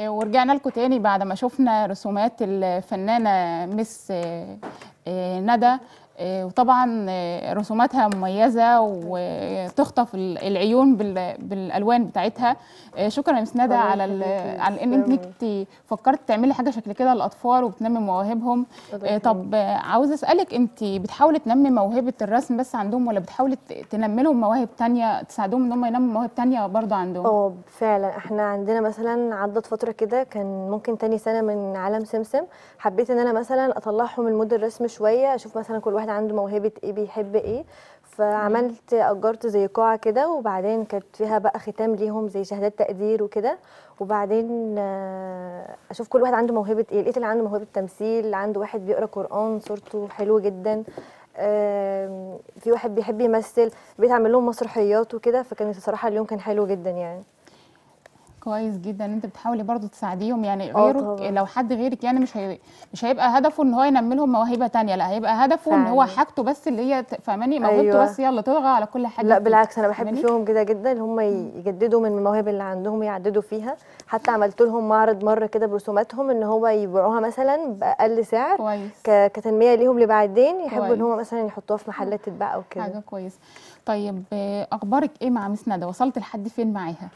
آه، ورجعنا لكم تاني بعد ما شفنا رسومات الفنانة مس آه، آه، ندى آه، وطبعا آه، رسوماتها مميزة وتخطف ال- العيون بال- بالألوان بتاعتها آه، شكرا يا مس ندى الله على ال- يخليكي. على ان تسلمي. انت فكرت تعملي حاجة شكل كده للأطفال وبتنمي مواهبهم الله آه، طب آه، عاوزة أسألك انت بتحاولي تنمي موهبة الرسم بس عندهم ولا بتحاولي ت- تنمي لهم مواهب تانية تساعدهم ان هم ينموا مواهب تانية برضه عندهم اه فعلا احنا عندنا مثلا عدت فتره كده كان ممكن تاني سنه من عالم سمسم حبيت ان انا مثلا اطلعهم من مود الرسم شويه اشوف مثلا كل واحد عنده موهبه ايه بيحب ايه فعملت اجرت زي قاعه كده وبعدين كانت فيها بقى ختام ليهم زي شهادات تقدير وكده وبعدين آه، اشوف كل واحد عنده موهبه ايه لقيت اللي عنده موهبه تمثيل عنده واحد بيقرا قران صورته حلوه جدا آم، في واحد بيحب يمثل بقيت اعمل لهم مسرحيات وكده فكانت الصراحه اليوم كان حلو جدا يعني كويس جدا ان انت بتحاولي برضو تساعديهم يعني اه غيرك طبعا. لو حد غيرك يعني مش هي... مش هيبقى هدفه ان هو ينمي لهم موهبه تانية لا هيبقى هدفه ان هو فعلا. حاجته بس اللي هي ت- فاهماني موهبته أيوة. بس هي اللي تطغى على كل حاجه لا فيك. بالعكس انا بحب فاهماني؟ فيهم كده جدا اللي هم يجددوا من المواهب اللي عندهم يعددوا فيها حتى عملت لهم معرض مره كده برسوماتهم ان هو يبيعوها مثلا باقل سعر كويس ك- كتنميه ليهم لبعدين يحبوا كويس. ان هم مثلا يحطوها في محلات تتباع او كده حاجه كويس طيب آه، اخبارك ايه مع مس ندى وصلت لحد فين معاها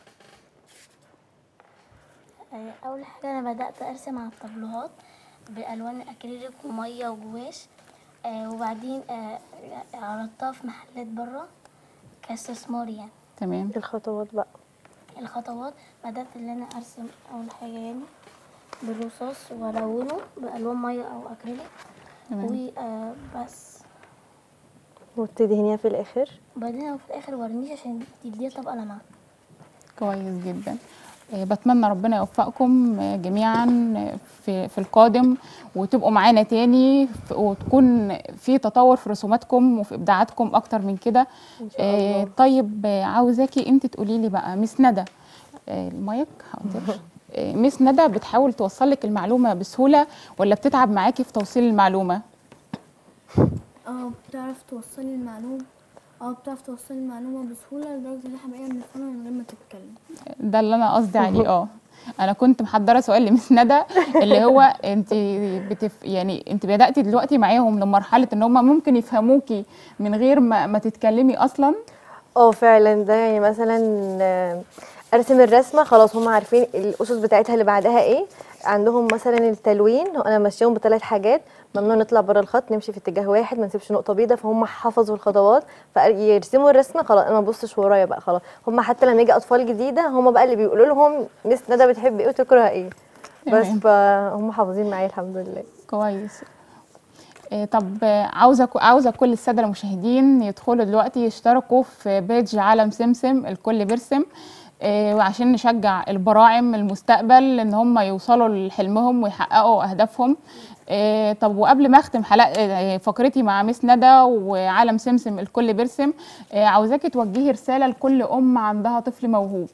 آه، اول حاجه انا بدات ارسم على الطابلوهات بالوان اكريليك وميه وجواش آه، وبعدين آه، عرضتها في محلات بره كاستثمار يعني تمام الخطوات بقى الخطوات بدات ان انا ارسم اول حاجه يعني بالرصاص والونه بالوان ميه او اكريليك تمام وبس وتدهنيها في الاخر وبعدين في الاخر ورنيش عشان تديها طبقه لمعه كويس جدا آه، بتمنى ربنا يوفقكم آه، جميعا آه، في في القادم وتبقوا معانا تاني ف- وتكون في تطور في رسوماتكم وفي ابداعاتكم اكتر من كده ان شاء آه، الله طيب آه، عاوزاكي انت تقولي لي بقى مس ندى آه، المايك حاضر آه، مس ندى بتحاول توصل لك المعلومه بسهوله ولا بتتعب معاكي في توصيل المعلومه اه بتعرف توصلي المعلومة اه بتعرف توصلي المعلومة بسهولة لدرجة ان احنا بقينا بنفهمها من غير ما تتكلم ده اللي انا قصدي عليه اه انا كنت محضره سؤال لمس ندى اللي هو انت بتف يعني انت بداتي دلوقتي معاهم لمرحله ان هم ممكن يفهموكي من غير ما, ما تتكلمي اصلا اه فعلا ده يعني مثلا آه، ارسم الرسمه خلاص هم عارفين الاسس بتاعتها اللي بعدها ايه عندهم مثلا التلوين انا ماشيهم بثلاث حاجات ممنوع نطلع بره الخط نمشي في اتجاه واحد ما نسيبش نقطه بيضاء فهم حفظوا الخطوات فيرسموا الرسمه خلاص انا ما ببصش ورايا بقى خلاص هم حتى لما يجي اطفال جديده هم بقى اللي بيقولوا لهم مس ندى بتحب ايه وتكره ايه بس تمام. فهم حافظين معايا الحمد لله كويس آه، طب آه، عاوزه عاوزه كل الساده المشاهدين يدخلوا دلوقتي يشتركوا في بيج عالم سمسم الكل بيرسم آه، وعشان نشجع البراعم المستقبل ان هم يوصلوا لحلمهم ويحققوا اهدافهم آه، طب وقبل ما اختم حلقه آه، فقرتي مع مس ندى وعالم سمسم الكل بيرسم آه، عاوزاكي توجهي رساله لكل ام عندها طفل موهوب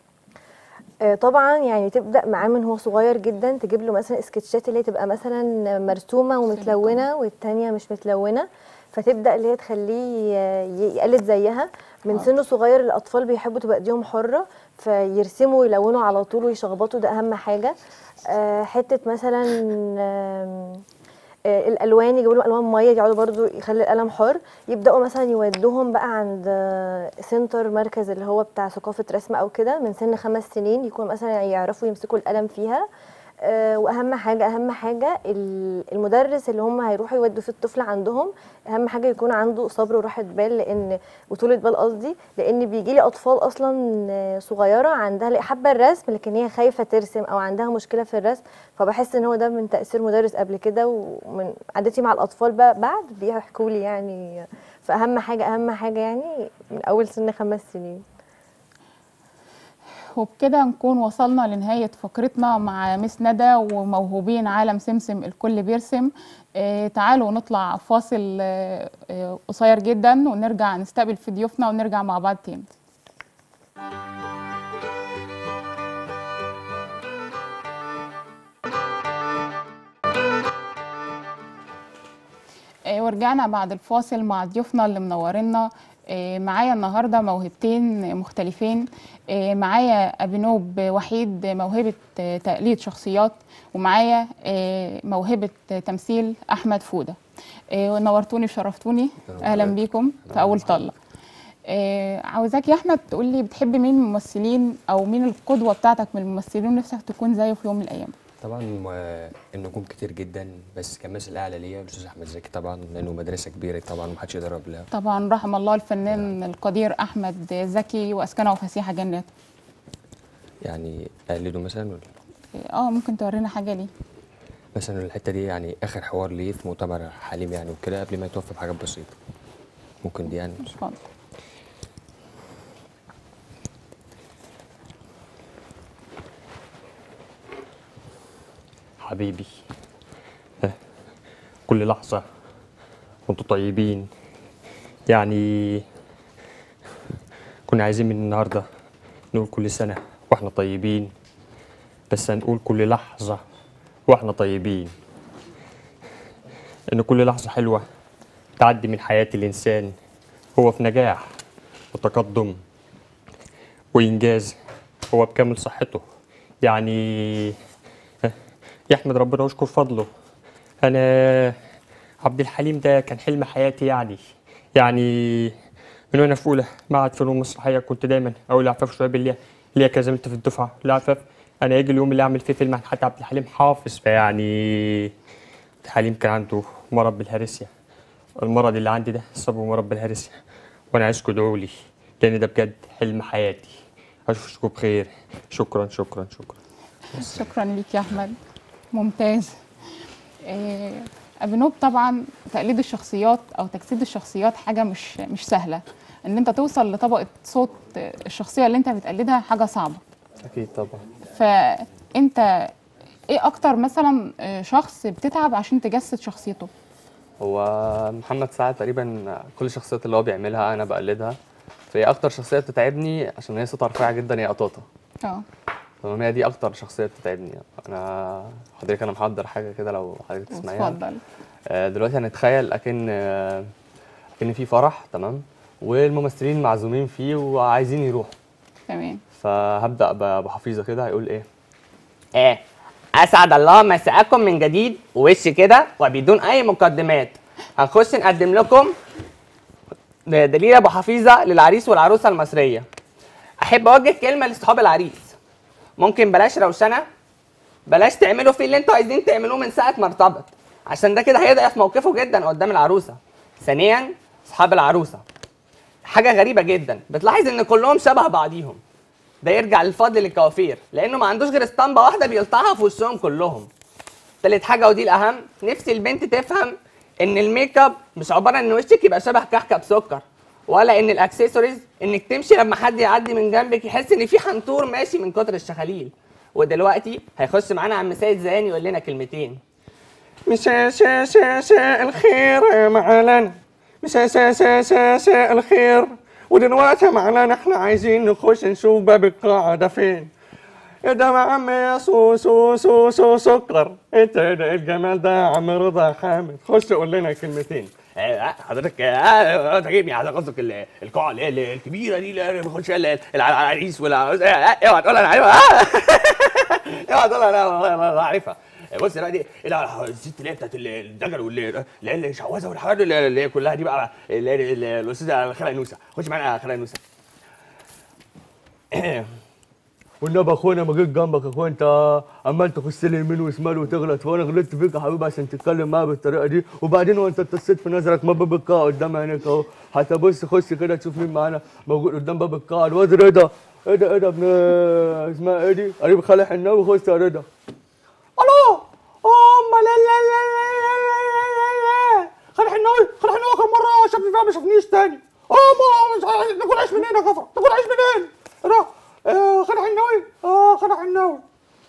آه، طبعا يعني تبدا معاه من هو صغير جدا تجيب له مثلا سكتشات اللي هي تبقى مثلا مرسومه ومتلونه والتانيه مش متلونه فتبدا اللي هي تخليه آه، ي- يقلد زيها من سنه صغير الاطفال بيحبوا تبقى ايديهم حره فيرسموا ويلونوا على طول ويشخبطوا ده اهم حاجه آه، حته مثلا آم، آه، الالوان يجيبوا لهم الوان ميه يقعدوا برضو يخلي القلم حر يبداوا مثلا يودوهم بقى عند آه، سنتر مركز اللي هو بتاع ثقافه رسم او كده من سن خمس سنين يكون مثلا يعرفوا يمسكوا القلم فيها آه، واهم حاجه اهم حاجه ال- المدرس اللي هم هيروحوا يودوا فيه الطفل عندهم اهم حاجه يكون عنده صبر وراحه بال لان وطولة بال قصدي لان بيجي لي اطفال اصلا آه، صغيره عندها حابه الرسم لكن هي خايفه ترسم او عندها مشكله في الرسم فبحس ان هو ده من تاثير مدرس قبل كده ومن عادتي مع الاطفال بقى بعد بيحكوا لي يعني فاهم حاجه اهم حاجه يعني من اول سن خمس سنين وبكده نكون وصلنا لنهاية فقرتنا مع مس ندى وموهوبين عالم سمسم الكل بيرسم آه تعالوا نطلع فاصل آه آه قصير جدا ونرجع نستقبل في ضيوفنا ونرجع مع بعض تاني آه ورجعنا بعد الفاصل مع ضيوفنا اللي منورينا آه، معايا النهارده موهبتين مختلفين آه، معايا أبنوب وحيد موهبة آه، تقليد شخصيات ومعايا آه، موهبة تمثيل أحمد فودة آه، نورتوني وشرفتوني أهلا بيكم في أول طلة آه، عاوزاك يا أحمد تقولي بتحب مين من الممثلين أو مين القدوة بتاعتك من الممثلين نفسك تكون زيه في يوم من الأيام طبعا آه، النجوم كتير جدا بس كمثل اعلى ليا الاستاذ احمد زكي طبعا لانه مدرسه كبيره طبعا محدش يقدر قبلها طبعا رحم الله الفنان القدير أحمد زكي وأسكنه فسيحة جنات يعني اقلده مثلا ولا اه ممكن تورينا حاجة ليه مثلا الحته دي يعني اخر حوار ليه في مؤتمر حليم يعني وكده قبل ما يتوفى بحاجات بسيطه ممكن دي يعني اتفضل حبيبي ها، كل لحظة وانتوا طيبين يعني كنا عايزين من النهاردة نقول كل سنة واحنا طيبين بس هنقول كل لحظة واحنا طيبين إن كل لحظة حلوة تعدي من حياة الإنسان هو في نجاح وتقدم وإنجاز هو بكامل صحته يعني يحمد ربنا ويشكر فضله انا عبد الحليم ده كان حلم حياتي يعني يعني من وانا في اولى معهد فنون مسرحيه كنت دايما اقول لعفاف شعيب اللي اللي هي كزميلتي في الدفعه لعفاف انا يجي اليوم اللي اعمل فيه فيلم عن حتى عبد الحليم حافظ فيعني عبد الحليم كان عنده مرض بالهرسيا المرض اللي عندي ده سببه مرض بالهرسيا وانا عايزكم تدعوا لي لان ده بجد حلم حياتي اشوفكم بخير شكرا شكرا شكرا شكرا ليك يا احمد ممتاز آه، ابنوب طبعا تقليد الشخصيات او تجسيد الشخصيات حاجه مش مش سهله ان انت توصل لطبقه صوت الشخصيه اللي انت بتقلدها حاجه صعبه اكيد طبعا فانت ايه اكتر مثلا آه، شخص بتتعب عشان تجسد شخصيته هو محمد سعد تقريبا كل الشخصيات اللي هو بيعملها انا بقلدها فهي اكتر شخصيه بتتعبني عشان هي صوتها رفيع جدا هي قطاطه اه تمام هي دي اكتر شخصيه بتتعبني انا حضرتك انا محضر حاجه كده لو حضرتك تسمعيها اتفضل آه، دلوقتي هنتخيل اكن آه، اكن في فرح تمام والممثلين معزومين فيه وعايزين يروحوا تمام فهبدا ب- بحفيظه كده هيقول ايه ايه اسعد الله مساءكم من جديد ووش كده وبدون اي مقدمات هنخش نقدم لكم دليل ابو حفيظه للعريس والعروسه المصريه احب اوجه كلمه لاصحاب العريس ممكن بلاش روشنه بلاش تعملوا فيه اللي انتوا عايزين تعملوه من ساعه ما ارتبط عشان ده كده هيضعف موقفه جدا قدام العروسه ثانيا اصحاب العروسه حاجه غريبه جدا بتلاحظ ان كلهم شبه بعضيهم ده يرجع للفضل للكوافير لانه ما عندوش غير اسطمبه واحده بيلطعها في وشهم كلهم تالت حاجه ودي الاهم نفسي البنت تفهم ان الميك اب مش عباره ان وشك يبقى شبه كحكه بسكر ولا ان الاكسسوارز انك تمشي لما حد يعدي من جنبك يحس ان في حنطور ماشي من كتر الشخاليل ودلوقتي هيخش معانا عم سيد زيان يقول لنا كلمتين مساء مساء مساء مساء الخير معلنا مساء مساء مساء مساء مساء الخير ودلوقتي معلنا احنا عايزين نخش نشوف باب القاعة ده فين ايه ده يا عم يا سو سو سو سو سكر انت ايه ده ايه الجمال ده يا عم رضا حامد خش قول لنا كلمتين حضرتك اه تجيبني على قصدك ال- القاعة اللي هي ال- الكبيرة دي اللي بيخش فيها ال- العريس والعروس اوعى تقول انا عارفها اوعى تقول انا والله أنا عارفها بص بقى دي إيه ده الست اللي هي بتاعت ال- الدجل واللي اللي هي الشعوذه والحاجات اللي اللي هي كلها دي بقى اللي هي ال- الاستاذه خالة نوسه خش معانا يا خالة نوسه والنبي اخونا ما جيت جنبك يا اخويا انت عمال تخش لي يمين وشمال وتغلط وانا غلطت فيك يا حبيبي عشان تتكلم معايا بالطريقه دي وبعدين وانت اتصيت في نظرك ما باب القاعه قدام عينيك اهو حتى بص خش كده تشوف مين معانا موجود قدام باب القاعه الواد رضا ايه ده ايه ده ابن اسمها ايه دي قريب خالي حناوي خش يا رضا الو امال لا لا لا لا لا لا لا خالي حناوي خالي حناوي اخر مره شافني فيها ما شافنيش تاني اه ما مش عايز- ناكل عيش منين يا كفر ناكل عيش منين ايه ده آه، خالي حناوي اه خالي حناوي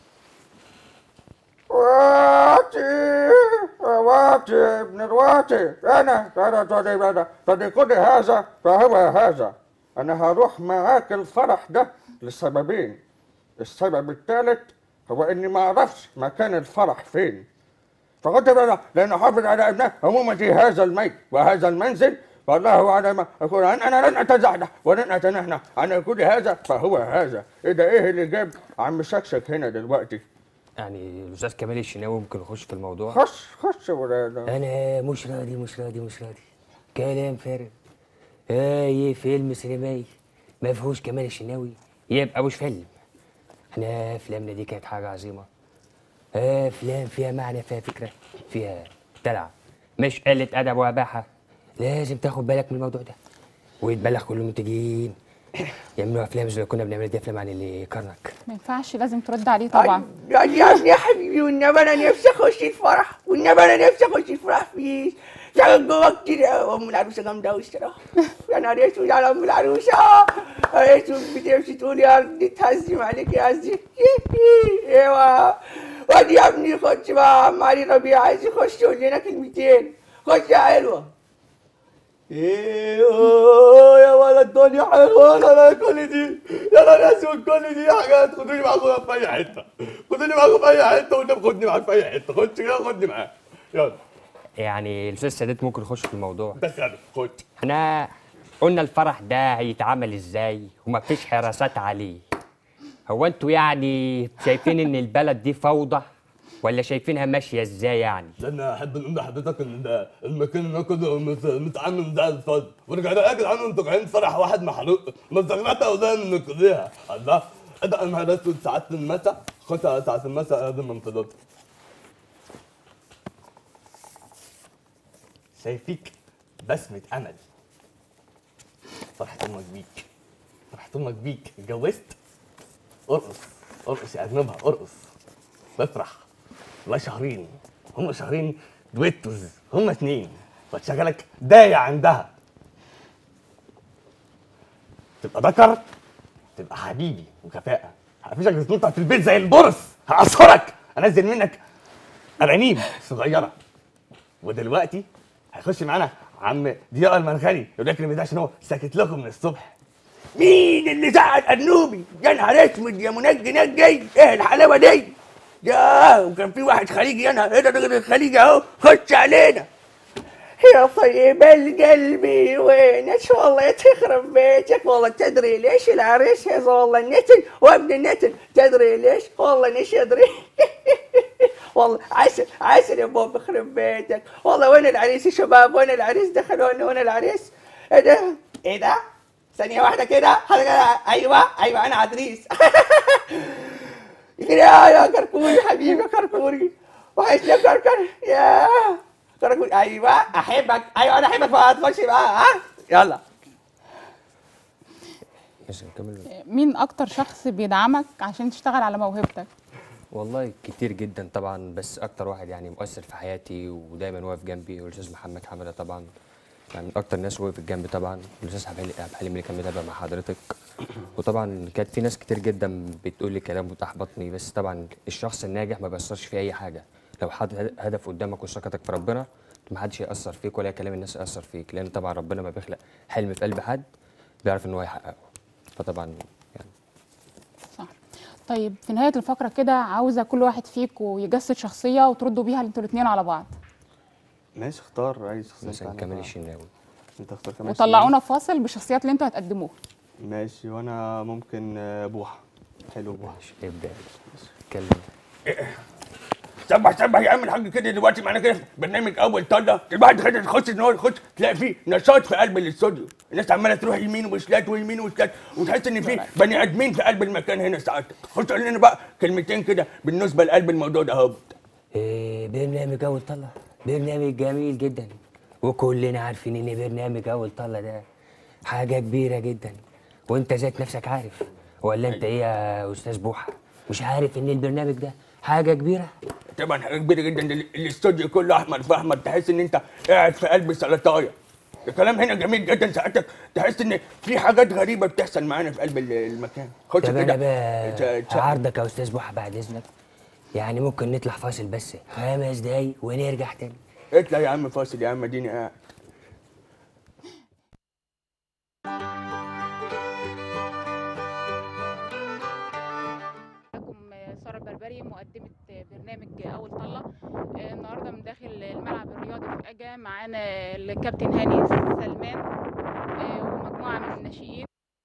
واتي واتي ابن الواتي انا انا تدي تدي كل هذا فهو هذا انا هروح معاك الفرح ده لسببين السبب الثالث هو اني ما اعرفش مكان الفرح فين فقلت بقى لانه حافظ على ابنه عمومة هذا الميت وهذا المنزل فالله على ما يقول أنا أنا لن أتزحزح ولن أتنحنح عن كل هذا فهو هذا إيه ده إيه اللي جاب عم شكشك هنا دلوقتي يعني الاستاذ كمال الشناوي ممكن يخش في الموضوع خش خش يا ولاد انا مش راضي مش راضي مش راضي كلام فارغ اي فيلم سينمائي ما فيهوش كمال الشناوي يبقى مش فيلم احنا افلامنا دي كانت حاجه عظيمه افلام فيها معنى فيها فكره فيها دلع مش قله ادب واباحه لازم تاخد بالك من الموضوع ده ويتبلغ كل المنتجين يعملوا افلام زي اللي كنا بنعمل دي افلام عن اللي كرنك ما ينفعش لازم ترد عليه طبعا يا يا ابني يا حبيبي والنبي انا نفسي اخش الفرح والنبي انا نفسي اخش الفرح فيه شغل جوا كتير أوي. ام العروسه جامده قوي الصراحه يا نهار اسود على ام العروسه يا اسود بتمشي تقول يا ارض تهزم عليك يا عزي ايوه وادي يا ابني خش بقى عم علي ربيع عايز يخش يقول لنا كلمتين خش يا حلوه ايوه يا ولد الدنيا حلوه انا كل دي يا نهار اسود كل دي حاجات خدوني معاكم في اي حته خدوني معاكم في اي حته والنبي خدني معاك في اي حته خد كده خدني معاك يلا يعني الاستاذ سادات ممكن يخش في الموضوع دخل خد احنا قلنا الفرح ده هيتعمل ازاي وما فيش حراسات عليه هو انتوا يعني شايفين ان البلد دي فوضى ولا شايفينها ماشيه ازاي يعني لان احب نقول لحضرتك ان ده المكان ده كله مت- متعامل زي الفل ورجع يا جدعان انتوا جايين فرح واحد محروق ما استغنيت اولاد من كلها الله ادعى المهرات ساعات المساء خمسة ساعات المساء هذا من فضلك شايفيك بسمة امل فرحت امك بيك فرحت امك بيك اتجوزت ارقص ارقص يا اجنبها ارقص بفرح والله شهرين هم شهرين دويتوز هم اتنين بتشغلك داية عندها تبقى ذكر تبقى حبيبي وكفاءة هقفشك بتنطع في البيت زي البرص هقصرك انزل منك انانيم صغيرة ودلوقتي هيخش معانا عم ضياء المنخلي يقول لك ما عشان هو ساكت لكم من الصبح مين اللي زعل ارنوبي يا نهار اسود يا منجي نجي ايه الحلاوه دي يا وكان في واحد خليجي يا نهار ايه ده ده الخليجي اهو خش علينا يا طيب القلب وينك والله تخرب بيتك والله تدري ليش العريس يا والله النتن وابن النتن تدري ليش والله نش ادري والله عسل عسل يا بابا يخرب بيتك والله وين العريس يا شباب وين العريس دخلوني وين العريس ايه ده ايه ده ثانية واحدة كده حاجة كده. ايوه ايوه انا عدريس يا يا كركوري حبيبي يا كركوري وحشني يا كركر يا كركوري ايوه احبك ايوه انا احبك بقى تخش بقى ها يلا بس نكمل مين اكتر شخص بيدعمك عشان تشتغل على موهبتك والله كتير جدا طبعا بس اكتر واحد يعني مؤثر في حياتي ودايما واقف جنبي الاستاذ محمد حمده طبعا يعني من اكتر ناس وقفت جنبي طبعا الاستاذ عبد الحليم- عبد الحليم اللي كان متابع مع حضرتك وطبعا كانت في ناس كتير جدا بتقول لي كلام وتحبطني بس طبعا الشخص الناجح ما بيأثرش في اي حاجه لو حاطط هد- هدف قدامك وثقتك في ربنا ما حدش هيأثر فيك ولا كلام الناس يأثر فيك لان طبعا ربنا ما بيخلق حلم في قلب حد بيعرف ان هو يحققه فطبعا يعني صح طيب في نهايه الفقره كده عاوزه كل واحد فيكم يجسد شخصيه وتردوا بيها انتوا الاثنين على بعض ماشي اختار اي شخصيه مثلا أنت كمال عارفها. الشناوي انت اختار كمال وطلعونا فاصل بالشخصيات اللي انتوا هتقدموها الشناوي. ماشي وانا ممكن آه، بوحه حلو بوحه ماشي ابدا اتكلم سبح سبح يا عم الحاج كده دلوقتي معانا كده في برنامج اول طلة الواحد كده تخش ان هو يخش تلاقي فيه نشاط في قلب الاستوديو الناس عماله تروح يمين وشلات ويمين وشلات وتحس ان في بني ادمين في قلب المكان هنا ساعتها خش قول لنا بقى كلمتين كده بالنسبه لقلب الموضوع ده اهو إيه برنامج اول طلة برنامج جميل جدا وكلنا عارفين ان برنامج اول طلة ده حاجة كبيرة جدا وانت ذات نفسك عارف ولا انت ايه يا استاذ بوحة مش عارف ان البرنامج ده حاجة كبيرة طبعا حاجه كبيره جدا ال- الاستوديو كله احمر في احمر تحس ان انت قاعد في قلب سلطايه الكلام هنا جميل جدا ساعتك تحس ان في حاجات غريبه بتحصل معانا في قلب ال- المكان خش طب انا كده بقى ت- ت- عرضك يا استاذ بوحة بعد اذنك يعني ممكن نطلع فاصل بس خمس دقايق ونرجع تاني اطلع يا عم فاصل يا عم اديني قاعد معاكم ساره البربري بربري مقدمة برنامج أول طلة آه، النهاردة من داخل الملعب الرياضي في أجا معانا الكابتن هاني سلمان آه، ومجموعة من الناشئين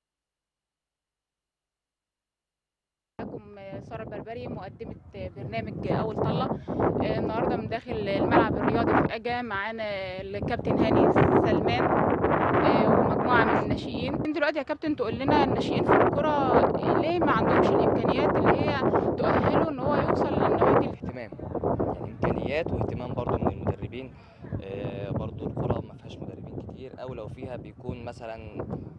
معاكم آه، سارة البربري مقدمة برنامج أول طلة آه، النهاردة من داخل الملعب الرياضي في أجا معانا الكابتن هاني سلمان آه، ومجموعة من الناشئين دلوقتي يا كابتن تقول لنا الناشئين في الكرة ليه ما عندهمش الإمكانيات اللي هي تؤهله إن هو يوصل للنوادي اهتمام يعني امكانيات واهتمام برضو من المدربين آه، برضو الكرة ما فيهاش مدربين كتير او لو فيها بيكون مثلا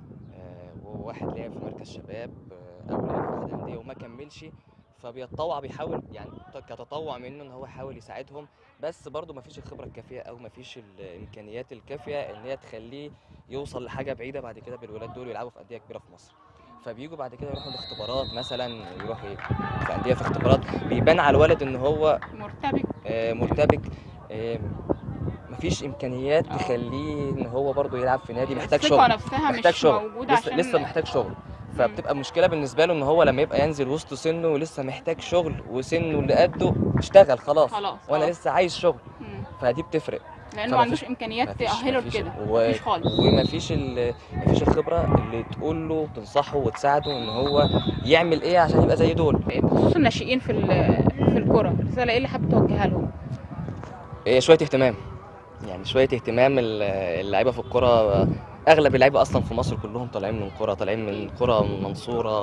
آه، واحد لعب في مركز شباب آه، او لعب في احد انديه وما كملش فبيتطوع بيحاول يعني كتطوع منه ان هو يحاول يساعدهم بس برضو ما فيش الخبره الكافيه او ما فيش الامكانيات الكافيه ان هي تخليه يوصل لحاجه بعيده بعد كده بالولاد دول يلعبوا في انديه كبيره في مصر فبيجوا بعد كده يروحوا الاختبارات مثلا يروح في انديه في اختبارات بيبان على الولد ان هو مرتبك آه، مرتبك آه، مفيش امكانيات تخليه ان هو برضه يلعب في نادي محتاج الثقة شغل نفسها محتاج مش شغل موجودة لسه, عشان- لسه محتاج شغل فبتبقى مشكله بالنسبه له ان هو لما يبقى ينزل وسط سنه ولسه محتاج شغل وسنه اللي قده اشتغل خلاص خلاص، وانا آه. لسه عايز شغل مم. فدي بتفرق لأنه فما ما عندوش فيش- إمكانيات مفيش- تأهله مفيش- لكده و... مفيش خالص ومفيش ال... مفيش الخبره اللي تقول له تنصحه وتساعده ان هو يعمل ايه عشان يبقى زي دول بخصوص الناشئين في ال- في الكرة رسالة إيه اللي حابب توجهها لهم؟ إيه، شويه اهتمام يعني شويه اهتمام ال- اللعيبه في الكره اغلب اللعيبه اصلا في مصر كلهم طالعين من كره طالعين من كره منصوره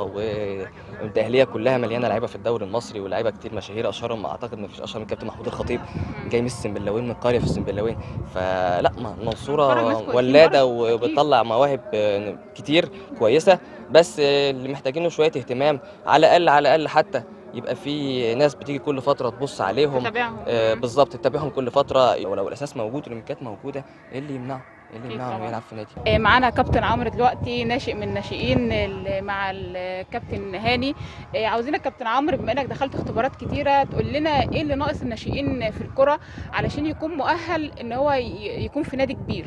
والدهليه كلها مليانه لعيبه في الدوري المصري ولاعيبه كتير مشاهير اشهرهم اعتقد ما فيش اشهر من كابتن محمود الخطيب جاي من السنبلاوين من قريه في السنبلاوين فلا ما بتفرج ناس المنصوره كويسين ولاده برضه، أكيد. وبتطلع مواهب آه، كتير كويسه بس آه، اللي محتاجينه شويه اهتمام على الاقل على الاقل حتى يبقى في ناس بتيجي كل فتره تبص عليهم تتابعهم. آه بالظبط تتابعهم كل فتره ولو الاساس موجود والامكانيات موجوده ايه اللي يمنعه ايه اللي أكيد يمنعه انه طبعاً. يلعب في نادي آه، معانا كابتن عمرو دلوقتي ناشئ من الناشئين ال- مع الكابتن هاني آه، عاوزينك كابتن عمرو بما انك دخلت اختبارات كتيره تقول لنا ايه اللي ناقص الناشئين في الكره علشان يكون مؤهل ان هو ي- يكون في نادي كبير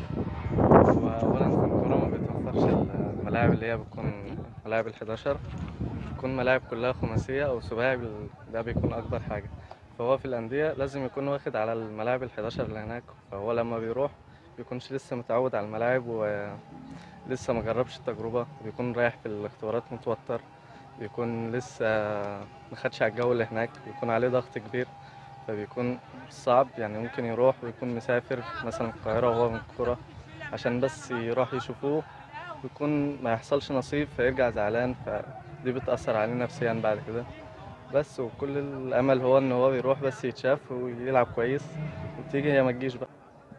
واولا في الكوره ما بيتوفرش الملاعب اللي هي بتكون ملاعب ال11 بتكون ملاعب كلها خماسيه او سباعي بال- ده بيكون اكبر حاجه فهو في الانديه لازم يكون واخد على الملاعب ال11 اللي هناك فهو لما بيروح بيكونش لسه متعود على الملاعب ولسه ما جربش التجربه بيكون رايح في الاختبارات متوتر بيكون لسه ما خدش على الجو اللي هناك بيكون عليه ضغط كبير فبيكون صعب يعني ممكن يروح ويكون مسافر مثلا القاهرة وهو من الكرة عشان بس يروح يشوفوه ويكون ما يحصلش نصيب فيرجع زعلان فدي بتأثر عليه نفسيا بعد كده بس وكل الأمل هو إن هو بيروح بس يتشاف ويلعب كويس وتيجي هي ما تجيش بقى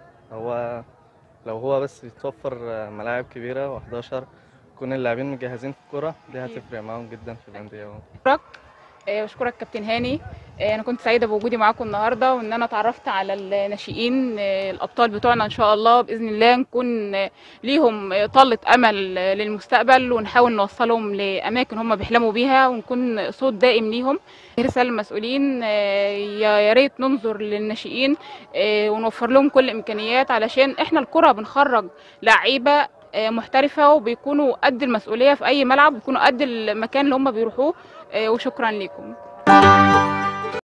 هو لو هو بس يتوفر ملاعب كبيرة و11 يكون اللاعبين مجهزين في الكرة دي هتفرق معاهم جدا في الأندية بشكرك آه، بشكرك كابتن هاني آه، انا كنت سعيده بوجودي معاكم النهارده وان انا اتعرفت على الناشئين آه، الابطال بتوعنا ان شاء الله باذن الله نكون آه، ليهم آه، طلة امل آه، للمستقبل ونحاول نوصلهم لاماكن هم بيحلموا بيها ونكون صوت دائم ليهم رساله للمسؤولين آه، يا يا ريت ننظر للناشئين آه، ونوفر لهم كل الامكانيات علشان احنا الكره بنخرج لعيبه آه، محترفه وبيكونوا قد المسؤوليه في اي ملعب بيكونوا قد المكان اللي هم بيروحوه آه، وشكرا لكم